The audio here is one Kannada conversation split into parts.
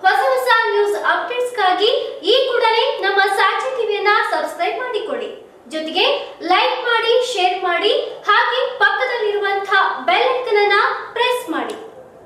ಹೊಸ ಹೊಸ ನ್ಯೂಸ್ ಅಪ್ಡೇಟ್ಸ್ಗಾಗಿ ಈ ಕೂಡಲೇ ನಮ್ಮ ಸಾಕ್ಷಿ ಟಿವಿಯನ್ನ ಸಬ್ಸ್ಕ್ರೈಬ್ ಮಾಡಿಕೊಳ್ಳಿ ಜೊತೆಗೆ ಲೈಕ್ ಮಾಡಿ ಶೇರ್ ಮಾಡಿ ಹಾಗೆ ಪಕ್ಕದಲ್ಲಿರುವಂತಹ ಬೆಲ್ ಐಕನ್ ಅನ್ನ ಪ್ರೆಸ್ ಮಾಡಿ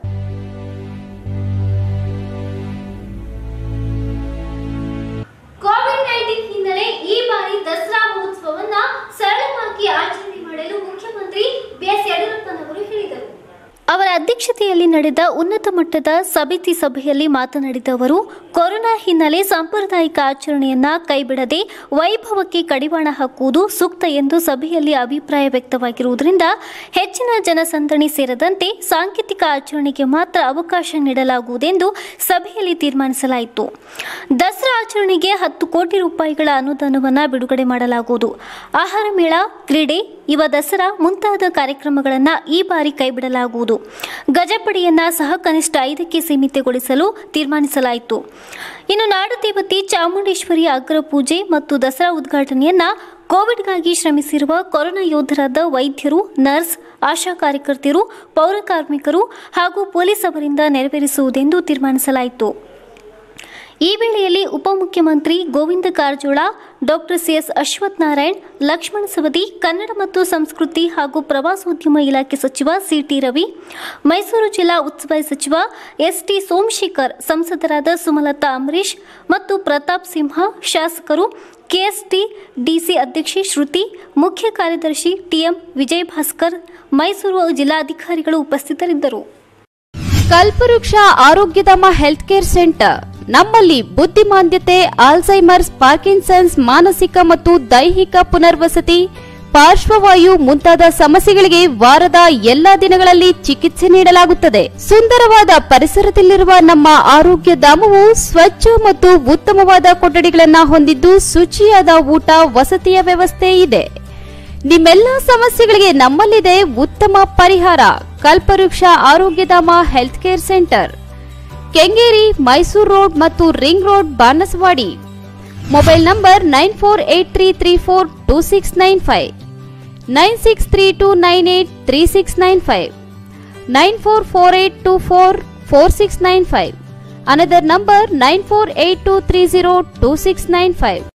ಕೋವಿಡ್ ನೈನ್ಟೀನ್ ಹಿನ್ನೆಲೆ ಈ ಬಾರಿ ದಸರಾ ಮಹೋತ್ಸವವನ್ನ ಸರಳವಾಗಿ ಆಚರಣೆ ಮಾಡಲು ಮುಖ್ಯಮಂತ್ರಿ ಬಿಎಸ್ ಯಡಿಯೂರಪ್ಪನವರು ಹೇಳಿದರು ಅವರ ಅಧ್ಯಕ್ಷತೆಯಲ್ಲಿ ನಡೆದ ಉನ್ನತ ಮಟ್ಟದ ಸಮಿತಿ ಸಭೆಯಲ್ಲಿ ಮಾತನಾಡಿದ ಅವರು ಕೊರೋನಾ ಹಿನ್ನೆಲೆ ಸಾಂಪ್ರದಾಯಿಕ ಆಚರಣೆಯನ್ನ ಕೈಬಿಡದೆ ವೈಭವಕ್ಕೆ ಕಡಿವಾಣ ಹಾಕುವುದು ಸೂಕ್ತ ಎಂದು ಸಭೆಯಲ್ಲಿ ಅಭಿಪ್ರಾಯ ವ್ಯಕ್ತವಾಗಿರುವುದರಿಂದ ಹೆಚ್ಚಿನ ಜನಸಂದಣಿ ಸೇರದಂತೆ ಸಾಂಕೇತಿಕ ಆಚರಣೆಗೆ ಮಾತ್ರ ಅವಕಾಶ ನೀಡಲಾಗುವುದೆಂದು ಸಭೆಯಲ್ಲಿ ತೀರ್ಮಾನಿಸಲಾಯಿತು ದಸರಾ ಆಚರಣೆಗೆ ಹತ್ತು ಕೋಟಿ ರೂಪಾಯಿಗಳ ಅನುದಾನವನ್ನು ಬಿಡುಗಡೆ ಮಾಡಲಾಗುವುದು ಆಹಾರ ಮೇಳ ಕ್ರೀಡೆ ಯುವ ದಸರಾ ಮುಂತಾದ ಕಾರ್ಯಕ್ರಮಗಳನ್ನು ಈ ಬಾರಿ ಕೈಬಿಡಲಾಗುವುದು ಗಜಪಡೆಯನ್ನ ಸಹ ಕನಿಷ್ಠ ಐದಕ್ಕೆ ಸೀಮಿತಗೊಳಿಸಲು ತೀರ್ಮಾನಿಸಲಾಯಿತು ಇನ್ನು ನಾಡದೇವತೆ ಚಾಮುಂಡೇಶ್ವರಿ ಅಗ್ರ ಪೂಜೆ ಮತ್ತು ದಸರಾ ಉದ್ಘಾಟನೆಯನ್ನ ಕೋವಿಡ್ಗಾಗಿ ಶ್ರಮಿಸಿರುವ ಕೊರೋನಾ ಯೋಧರಾದ ವೈದ್ಯರು ನರ್ಸ್ ಆಶಾ ಕಾರ್ಯಕರ್ತೆಯರು ಪೌರ ಕಾರ್ಮಿಕರು ಹಾಗೂ ಪೊಲೀಸ್ ಅವರಿಂದ ನೆರವೇರಿಸುವುದೆಂದು ತೀರ್ಮಾನಿಸಲಾಯಿತು ಈ ವೇಳೆಯಲ್ಲಿ ಉಪಮುಖ್ಯಮಂತ್ರಿ ಗೋವಿಂದ ಕಾರಜೋಳ ಡಾಕ್ಟರ್ ಸಿಎಸ್ ಅಶ್ವಥ್ ನಾರಾಯಣ್ ಲಕ್ಷ್ಮಣ ಸವದಿ ಕನ್ನಡ ಮತ್ತು ಸಂಸ್ಕೃತಿ ಹಾಗೂ ಪ್ರವಾಸೋದ್ಯಮ ಇಲಾಖೆ ಸಚಿವ ಸಿಟಿ ರವಿ ಮೈಸೂರು ಜಿಲ್ಲಾ ಉಸ್ತುವಾರಿ ಸಚಿವ ಎಸ್ಟಿ ಸೋಮಶೇಖರ್ ಸಂಸದರಾದ ಸುಮಲತಾ ಅಂಬರೀಶ್ ಮತ್ತು ಪ್ರತಾಪ್ ಸಿಂಹ ಶಾಸಕರು ಕೆಎಸ್ಟಿ ಡಿಸಿ ಅಧ್ಯಕ್ಷೆ ಶ್ರುತಿ ಮುಖ್ಯ ಕಾರ್ಯದರ್ಶಿ ಟಿಎಂ ವಿಜಯ್ ಭಾಸ್ಕರ್ ಮೈಸೂರು ಜಿಲ್ಲಾಧಿಕಾರಿಗಳು ಉಪಸ್ಥಿತರಿದ್ದರು ಕಲ್ಪವೃಕ್ಷ ಆರೋಗ್ಯಧಾಮ ಹೆಲ್ತ್ ಕೇರ್ ಸೆಂಟರ್ ನಮ್ಮಲ್ಲಿ ಬುದ್ಧಿಮಾಂದ್ಯತೆ ಆಲ್ಝೈಮರ್ಸ್ ಪಾರ್ಕಿನ್ಸನ್ಸ್ ಮಾನಸಿಕ ಮತ್ತು ದೈಹಿಕ ಪುನರ್ವಸತಿ ಪಾರ್ಶ್ವವಾಯು ಮುಂತಾದ ಸಮಸ್ಯೆಗಳಿಗೆ ವಾರದ ಎಲ್ಲಾ ದಿನಗಳಲ್ಲಿ ಚಿಕಿತ್ಸೆ ನೀಡಲಾಗುತ್ತದೆ ಸುಂದರವಾದ ಪರಿಸರದಲ್ಲಿರುವ ನಮ್ಮ ಆರೋಗ್ಯ ಧಾಮವು ಸ್ವಚ್ಛ ಮತ್ತು ಉತ್ತಮವಾದ ಕೊಠಡಿಗಳನ್ನ ಹೊಂದಿದ್ದು ಶುಚಿಯಾದ ಊಟ ವಸತಿಯ ವ್ಯವಸ್ಥೆ ಇದೆ ನಿಮ್ಮೆಲ್ಲ ಸಮಸ್ಯೆಗಳಿಗೆ ನಮ್ಮಲ್ಲಿದೆ ಉತ್ತಮ ಪರಿಹಾರ Kalpavriksha Arogyadhama health care centre Kengeri Mysuru road ಮತ್ತು ring road Banaswadi mobile number nine four eight three three four two six nine five nine six three two nine eight three six nine five nine four four eight two four four six nine five another number nine four eight two three zero two six nine five